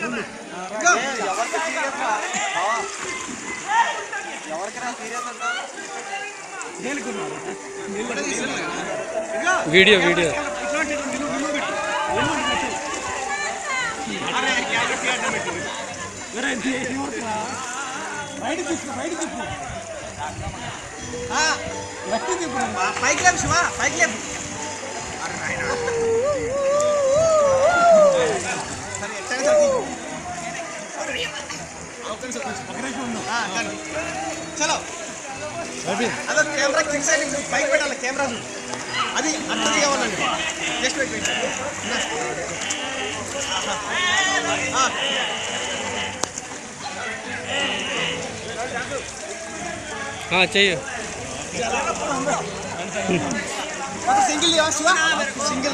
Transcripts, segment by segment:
Video video పైకి లేపు శివ పైకి లేపు సరే ఎట్లా సరే తీయ్. ఆ, కానీ. చలో అదో కెమెరా ఫిక్స్ అయ్యి నువ్వు పైకి పెట్టాలి కెమెరా చూడు. అది అర్థం కావాలండి జస్ట్ వెయిట్ వెయిట్ ఆ. ఆ, చెయ్యి ఒక సింగిల్ ఇవ్వ శివ సింగిల్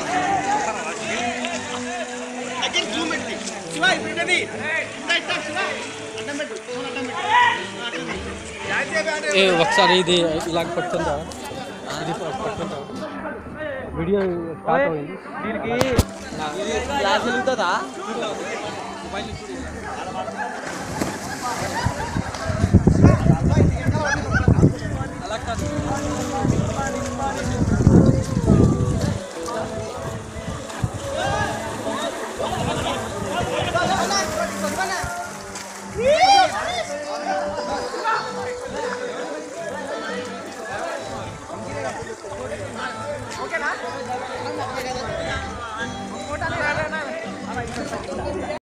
అగైన్ జూమ్ పెట్టి శివ ఇప్పుడు ఇటది ఇట్లా ఇట్లా శివ అడ్డం పెట్టు ఫోన్ అడ్డం పెట్టు ఆ, అడ్డం పెట్టు. జాగ్రత్తగా అంటే ఏ ఒకసారి ఇది ఇలా పట్టుకుంటా ఇది పట్టుకుంటా వీడియో స్టార్ట్ అయింది దీనికి గ్లాస్ వెలుగుతుందా